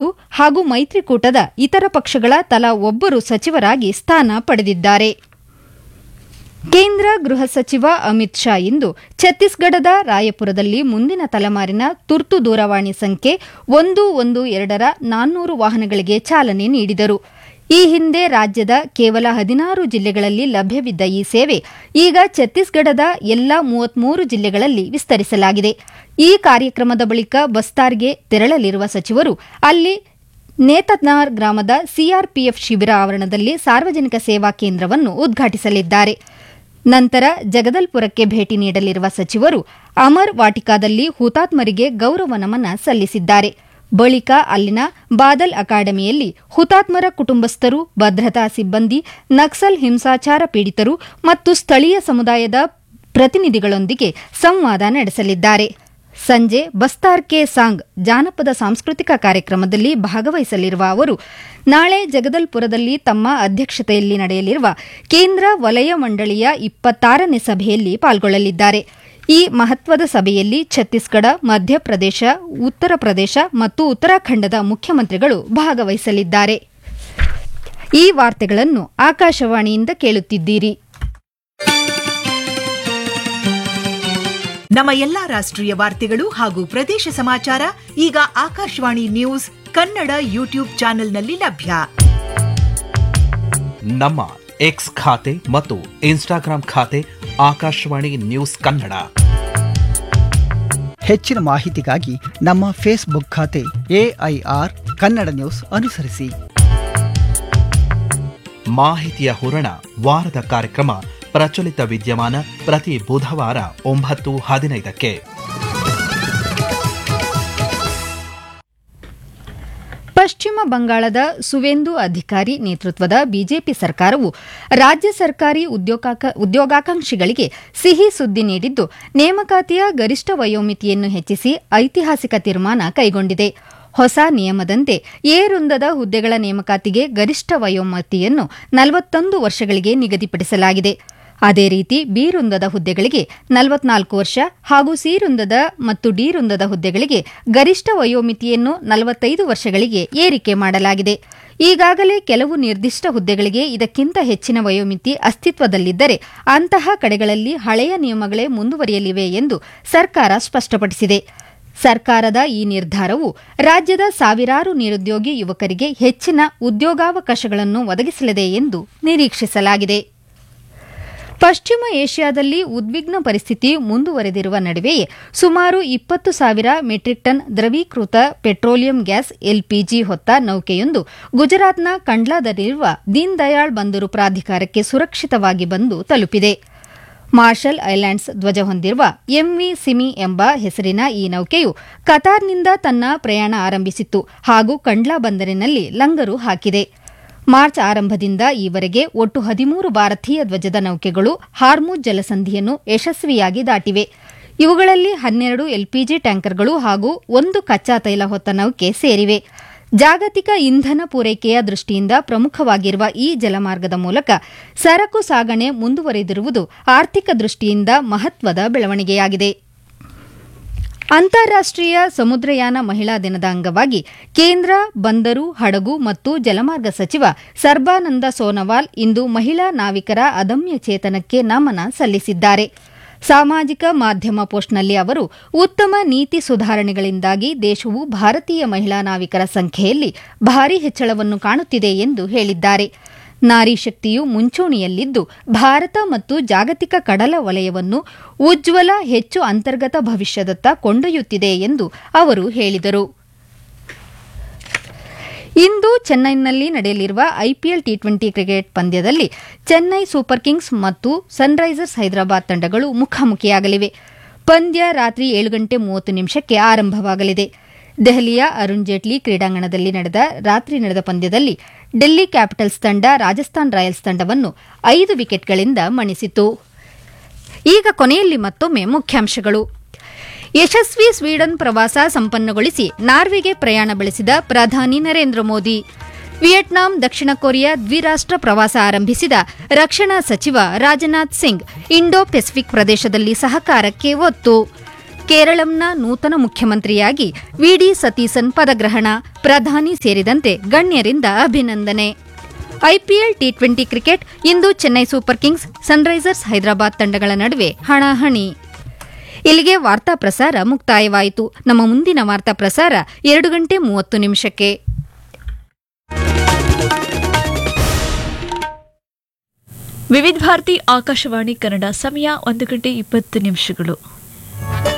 ಹಾಗೂ ಮೈತ್ರಿಕೂಟದ ಇತರ ಪಕ್ಷಗಳ ತಲಾ ಒಬ್ಬರು ಸಚಿವರಾಗಿ ಸ್ಥಾನ ಪಡೆದಿದ್ದಾರೆ ಕೇಂದ್ರ ಗೃಹ ಸಚಿವ ಅಮಿತ್ ಶಾ ಇಂದು ಛತ್ತೀಸ್ಗಢದ ರಾಯಪುರದಲ್ಲಿ ಮುಂದಿನ ತಲೆಮಾರಿನ ತುರ್ತು ದೂರವಾಣಿ ಸಂಖ್ಯೆ ಒಂದು ಒಂದು ಎರಡರ ನಾನ್ನೂರು ವಾಹನಗಳಿಗೆ ಚಾಲನೆ ನೀಡಿದರು ಈ ಹಿಂದೆ ರಾಜ್ಯದ ಕೇವಲ ಹದಿನಾರು ಜಿಲ್ಲೆಗಳಲ್ಲಿ ಲಭ್ಯವಿದ್ದ ಈ ಸೇವೆ ಈಗ ಛತ್ತೀಸ್ಗಢದ ಎಲ್ಲಾ ಮೂವತ್ಮೂರು ಜಿಲ್ಲೆಗಳಲ್ಲಿ ವಿಸ್ತರಿಸಲಾಗಿದೆ ಈ ಕಾರ್ಯಕ್ರಮದ ಬಳಿಕ ಬಸ್ತಾರ್ಗೆ ತೆರಳಲಿರುವ ಸಚಿವರು ಅಲ್ಲಿ ನೇತನಾರ್ ಗ್ರಾಮದ ಸಿಆರ್ಪಿಎಫ್ ಶಿಬಿರ ಆವರಣದಲ್ಲಿ ಸಾರ್ವಜನಿಕ ಸೇವಾ ಕೇಂದ್ರವನ್ನು ಉದ್ಘಾಟಿಸಲಿದ್ದಾರೆ ನಂತರ ಜಗದಲ್ಪುರಕ್ಕೆ ಭೇಟಿ ನೀಡಲಿರುವ ಸಚಿವರು ಅಮರ್ ವಾಟಿಕಾದಲ್ಲಿ ಹುತಾತ್ಮರಿಗೆ ಗೌರವ ನಮನ ಸಲ್ಲಿಸಿದ್ದಾರೆ ಬಳಿಕ ಅಲ್ಲಿನ ಬಾದಲ್ ಅಕಾಡೆಮಿಯಲ್ಲಿ ಹುತಾತ್ಮರ ಕುಟುಂಬಸ್ಥರು ಭದ್ರತಾ ಸಿಬ್ಬಂದಿ ನಕ್ಸಲ್ ಹಿಂಸಾಚಾರ ಪೀಡಿತರು ಮತ್ತು ಸ್ಥಳೀಯ ಸಮುದಾಯದ ಪ್ರತಿನಿಧಿಗಳೊಂದಿಗೆ ಸಂವಾದ ನಡೆಸಲಿದ್ದಾರೆ ಸಂಜೆ ಬಸ್ತಾರ್ ಕೆ ಸಾಂಗ್ ಜಾನಪದ ಸಾಂಸ್ಕೃತಿಕ ಕಾರ್ಯಕ್ರಮದಲ್ಲಿ ಭಾಗವಹಿಸಲಿರುವ ಅವರು ನಾಳೆ ಜಗದಲ್ಪುರದಲ್ಲಿ ತಮ್ಮ ಅಧ್ಯಕ್ಷತೆಯಲ್ಲಿ ನಡೆಯಲಿರುವ ಕೇಂದ್ರ ವಲಯ ಮಂಡಳಿಯ ಇಪ್ಪತ್ತಾರನೇ ಸಭೆಯಲ್ಲಿ ಪಾಲ್ಗೊಳ್ಳಲಿದ್ದಾರೆ ಈ ಮಹತ್ವದ ಸಭೆಯಲ್ಲಿ ಛತ್ತೀಸ್ಗಢ ಮಧ್ಯಪ್ರದೇಶ ಉತ್ತರ ಪ್ರದೇಶ ಮತ್ತು ಉತ್ತರಾಖಂಡದ ಮುಖ್ಯಮಂತ್ರಿಗಳು ಭಾಗವಹಿಸಲಿದ್ದಾರೆ ಈ ವಾರ್ತೆಗಳನ್ನು ಆಕಾಶವಾಣಿಯಿಂದ ಕೇಳುತ್ತಿದ್ದೀರಿ ನಮ್ಮ ಎಲ್ಲಾ ರಾಷ್ಟ್ರೀಯ ವಾರ್ತೆಗಳು ಹಾಗೂ ಪ್ರದೇಶ ಸಮಾಚಾರ ಈಗ ಆಕಾಶವಾಣಿ ನ್ಯೂಸ್ ಕನ್ನಡ ಯೂಟ್ಯೂಬ್ ಚಾನೆಲ್ನಲ್ಲಿ ಲಭ್ಯ ನಮ್ಮ ಎಕ್ಸ್ ಖಾತೆ ಮತ್ತು ಇನ್ಸ್ಟಾಗ್ರಾಂ ಖಾತೆ ಆಕಾಶವಾಣಿ ನ್ಯೂಸ್ ಕನ್ನಡ ಹೆಚ್ಚಿನ ಮಾಹಿತಿಗಾಗಿ ನಮ್ಮ ಫೇಸ್ಬುಕ್ ಖಾತೆ ಎಐಆರ್ ಕನ್ನಡ ನ್ಯೂಸ್ ಅನುಸರಿಸಿ ಮಾಹಿತಿಯ ಹೂರಣ ವಾರದ ಕಾರ್ಯಕ್ರಮ ಪ್ರಚಲಿತ ವಿದ್ಯಮಾನ ಪ್ರತಿ ಬುಧವಾರ ಒಂಬತ್ತು ಹದಿನೈದಕ್ಕೆ ಪಶ್ಚಿಮ ಬಂಗಾಳದ ಸುವೇಂದು ಅಧಿಕಾರಿ ನೇತೃತ್ವದ ಬಿಜೆಪಿ ಸರ್ಕಾರವು ರಾಜ್ಯ ಸರ್ಕಾರಿ ಉದ್ಯೋಗಾಕ- ಉದ್ಯೋಗಾಕಾಂಕ್ಷಿಗಳಿಗೆ ಸಿಹಿ ಸುದ್ದಿ ನೀಡಿದ್ದು ನೇಮಕಾತಿಯ ಗರಿಷ್ಠ ವಯೋಮಿತಿಯನ್ನು ಹೆಚ್ಚಿಸಿ ಐತಿಹಾಸಿಕ ತೀರ್ಮಾನ ಕೈಗೊಂಡಿದೆ ಹೊಸ ನಿಯಮದಂತೆ ಎ ವೃಂದದ ಹುದ್ದೆಗಳ ನೇಮಕಾತಿಗೆ ಗರಿಷ್ಠ ವಯೋಮಿತಿಯನ್ನು ನಲವತ್ತೊಂದು ವರ್ಷಗಳಿಗೆ ನಿಗದಿಪಡಿಸಲಾಗಿದೆ ಅದೇ ರೀತಿ ಬಿ ವೃಂದದ ಹುದ್ದೆಗಳಿಗೆ ನಲವತ್ನಾಲ್ಕು ವರ್ಷ ಹಾಗೂ ಸಿ ವೃಂದದ ಮತ್ತು ಡಿ ವೃಂದದ ಹುದ್ದೆಗಳಿಗೆ ಗರಿಷ್ಠ ವಯೋಮಿತಿಯನ್ನು ನಲವತ್ತೈದು ವರ್ಷಗಳಿಗೆ ಏರಿಕೆ ಮಾಡಲಾಗಿದೆ ಈಗಾಗಲೇ ಕೆಲವು ನಿರ್ದಿಷ್ಟ ಹುದ್ದೆಗಳಿಗೆ ಇದಕ್ಕಿಂತ ಹೆಚ್ಚಿನ ವಯೋಮಿತಿ ಅಸ್ತಿತ್ವದಲ್ಲಿದ್ದರೆ ಅಂತಹ ಕಡೆಗಳಲ್ಲಿ ಹಳೆಯ ನಿಯಮಗಳೇ ಮುಂದುವರಿಯಲಿವೆ ಎಂದು ಸರ್ಕಾರ ಸ್ಪಷ್ಟಪಡಿಸಿದೆ ಸರ್ಕಾರದ ಈ ನಿರ್ಧಾರವು ರಾಜ್ಯದ ಸಾವಿರಾರು ನಿರುದ್ಯೋಗಿ ಯುವಕರಿಗೆ ಹೆಚ್ಚಿನ ಉದ್ಯೋಗಾವಕಾಶಗಳನ್ನು ಒದಗಿಸಲಿದೆ ಎಂದು ನಿರೀಕ್ಷಿಸಲಾಗಿದೆ ಪಶ್ಚಿಮ ಏಷ್ಯಾದಲ್ಲಿ ಉದ್ವಿಗ್ನ ಪರಿಸ್ಥಿತಿ ಮುಂದುವರೆದಿರುವ ನಡುವೆಯೇ ಸುಮಾರು ಇಪ್ಪತ್ತು ಸಾವಿರ ಮೆಟ್ರಿಕ್ ಟನ್ ದ್ರವೀಕೃತ ಪೆಟ್ರೋಲಿಯಂ ಗ್ಯಾಸ್ ಎಲ್ಪಿಜಿ ಹೊತ್ತ ನೌಕೆಯೊಂದು ಗುಜರಾತ್ನ ಕಂಡ್ಲಾದಲ್ಲಿರುವ ದೀನ್ ದಯಾಳ್ ಬಂದರು ಪ್ರಾಧಿಕಾರಕ್ಕೆ ಸುರಕ್ಷಿತವಾಗಿ ಬಂದು ತಲುಪಿದೆ ಮಾರ್ಷಲ್ ಐಲ್ಯಾಂಡ್ಸ್ ಧ್ವಜ ಹೊಂದಿರುವ ಎಂವಿ ಸಿಮಿ ಎಂಬ ಹೆಸರಿನ ಈ ನೌಕೆಯು ಕತಾರ್ನಿಂದ ತನ್ನ ಪ್ರಯಾಣ ಆರಂಭಿಸಿತ್ತು ಹಾಗೂ ಕಂಡ್ಲಾ ಬಂದರಿನಲ್ಲಿ ಲಂಗರು ಹಾಕಿದೆ ಮಾರ್ಚ್ ಆರಂಭದಿಂದ ಈವರೆಗೆ ಒಟ್ಟು ಹದಿಮೂರು ಭಾರತೀಯ ಧ್ವಜದ ನೌಕೆಗಳು ಹಾರ್ಮುಜ್ ಜಲಸಂಧಿಯನ್ನು ಯಶಸ್ವಿಯಾಗಿ ದಾಟಿವೆ ಇವುಗಳಲ್ಲಿ ಹನ್ನೆರಡು ಎಲ್ಪಿಜಿ ಟ್ಯಾಂಕರ್ಗಳು ಹಾಗೂ ಒಂದು ಕಚ್ಚಾ ತೈಲ ಹೊತ್ತ ನೌಕೆ ಸೇರಿವೆ ಜಾಗತಿಕ ಇಂಧನ ಪೂರೈಕೆಯ ದೃಷ್ಟಿಯಿಂದ ಪ್ರಮುಖವಾಗಿರುವ ಈ ಜಲಮಾರ್ಗದ ಮೂಲಕ ಸರಕು ಸಾಗಣೆ ಮುಂದುವರೆದಿರುವುದು ಆರ್ಥಿಕ ದೃಷ್ಟಿಯಿಂದ ಮಹತ್ವದ ಬೆಳವಣಿಗೆಯಾಗಿದೆ ಅಂತಾರಾಷ್ಟೀಯ ಸಮುದ್ರಯಾನ ಮಹಿಳಾ ದಿನದ ಅಂಗವಾಗಿ ಕೇಂದ್ರ ಬಂದರು ಹಡಗು ಮತ್ತು ಜಲಮಾರ್ಗ ಸಚಿವ ಸರ್ಬಾನಂದ ಸೋನೋವಾಲ್ ಇಂದು ಮಹಿಳಾ ನಾವಿಕರ ಅದಮ್ಯ ಚೇತನಕ್ಕೆ ನಮನ ಸಲ್ಲಿಸಿದ್ದಾರೆ ಸಾಮಾಜಿಕ ಮಾಧ್ಯಮ ಪೋಸ್ಟ್ನಲ್ಲಿ ಅವರು ಉತ್ತಮ ನೀತಿ ಸುಧಾರಣೆಗಳಿಂದಾಗಿ ದೇಶವು ಭಾರತೀಯ ಮಹಿಳಾ ನಾವಿಕರ ಸಂಖ್ಯೆಯಲ್ಲಿ ಭಾರೀ ಹೆಚ್ಚಳವನ್ನು ಕಾಣುತ್ತಿದೆ ಎಂದು ಹೇಳಿದ್ದಾರೆ ನಾರಿ ಶಕ್ತಿಯು ಮುಂಚೂಣಿಯಲ್ಲಿದ್ದು ಭಾರತ ಮತ್ತು ಜಾಗತಿಕ ಕಡಲ ವಲಯವನ್ನು ಉಜ್ವಲ ಹೆಚ್ಚು ಅಂತರ್ಗತ ಭವಿಷ್ಯದತ್ತ ಕೊಂಡೊಯ್ಯುತ್ತಿದೆ ಎಂದು ಅವರು ಹೇಳಿದರು ಇಂದು ಚೆನ್ನೈನಲ್ಲಿ ನಡೆಯಲಿರುವ ಐಪಿಎಲ್ ಟಿ ಟ್ವೆಂಟಿ ಕ್ರಿಕೆಟ್ ಪಂದ್ಯದಲ್ಲಿ ಚೆನ್ನೈ ಸೂಪರ್ ಕಿಂಗ್ಸ್ ಮತ್ತು ಸನ್ರೈಸರ್ಸ್ ಹೈದರಾಬಾದ್ ತಂಡಗಳು ಮುಖಾಮುಖಿಯಾಗಲಿವೆ ಪಂದ್ಯ ರಾತ್ರಿ ಏಳು ಗಂಟೆ ಮೂವತ್ತು ನಿಮಿಷಕ್ಕೆ ಆರಂಭವಾಗಲಿದೆ ದೆಹಲಿಯ ಅರುಣ್ ಜೇಟ್ಲಿ ಕ್ರೀಡಾಂಗಣದಲ್ಲಿ ನಡೆದ ರಾತ್ರಿ ನಡೆದ ಪಂದ್ಯದಲ್ಲಿ ಡೆಲ್ಲಿ ಕ್ಯಾಪಿಟಲ್ಸ್ ತಂಡ ರಾಜಸ್ಥಾನ್ ರಾಯಲ್ಸ್ ತಂಡವನ್ನು ಐದು ವಿಕೆಟ್ಗಳಿಂದ ಮಣಿಸಿತು ಈಗ ಕೊನೆಯಲ್ಲಿ ಮತ್ತೊಮ್ಮೆ ಮುಖ್ಯಾಂಶಗಳು ಯಶಸ್ವಿ ಸ್ವೀಡನ್ ಪ್ರವಾಸ ಸಂಪನ್ನಗೊಳಿಸಿ ನಾರ್ವೆಗೆ ಪ್ರಯಾಣ ಬೆಳೆಸಿದ ಪ್ರಧಾನಿ ನರೇಂದ್ರ ಮೋದಿ ವಿಯೆಟ್ನಾಂ ದಕ್ಷಿಣ ಕೊರಿಯಾ ದ್ವಿರಾಷ್ಟ್ರ ಪ್ರವಾಸ ಆರಂಭಿಸಿದ ರಕ್ಷಣಾ ಸಚಿವ ರಾಜನಾಥ್ ಸಿಂಗ್ ಇಂಡೋ ಪೆಸಿಫಿಕ್ ಪ್ರದೇಶದಲ್ಲಿ ಸಹಕಾರಕ್ಕೆ ಒತ್ತು ಕೇರಳಂನ ನೂತನ ಮುಖ್ಯಮಂತ್ರಿಯಾಗಿ ವಿಡಿ ಸತೀಸನ್ ಪದಗ್ರಹಣ ಪ್ರಧಾನಿ ಸೇರಿದಂತೆ ಗಣ್ಯರಿಂದ ಅಭಿನಂದನೆ ಐಪಿಎಲ್ ಟಿ ಟ್ವೆಂಟಿ ಕ್ರಿಕೆಟ್ ಇಂದು Chennai super kings sunrisers Hyderabad ತಂಡಗಳ ನಡುವೆ ಹಣಾಹಣಿ ಇಲ್ಲಿಗೆ ವಾರ್ತಾ ಪ್ರಸಾರ ಮುಕ್ತಾಯವಾಯಿತು ನಮ್ಮ ಮುಂದಿನ ವಾರ್ತಾ ಪ್ರಸಾರ ಎರಡು ಗಂಟೆ ಮೂವತ್ತು ನಿಮಿಷಕ್ಕೆ ವಿವಿಧ ಭಾರತಿ ಆಕಾಶವಾಣಿ ಕನ್ನಡ ಸಮಯ ಒಂದು ಗಂಟೆ ಇಪ್ಪತ್ತು ನಿಮಿಷಗಳು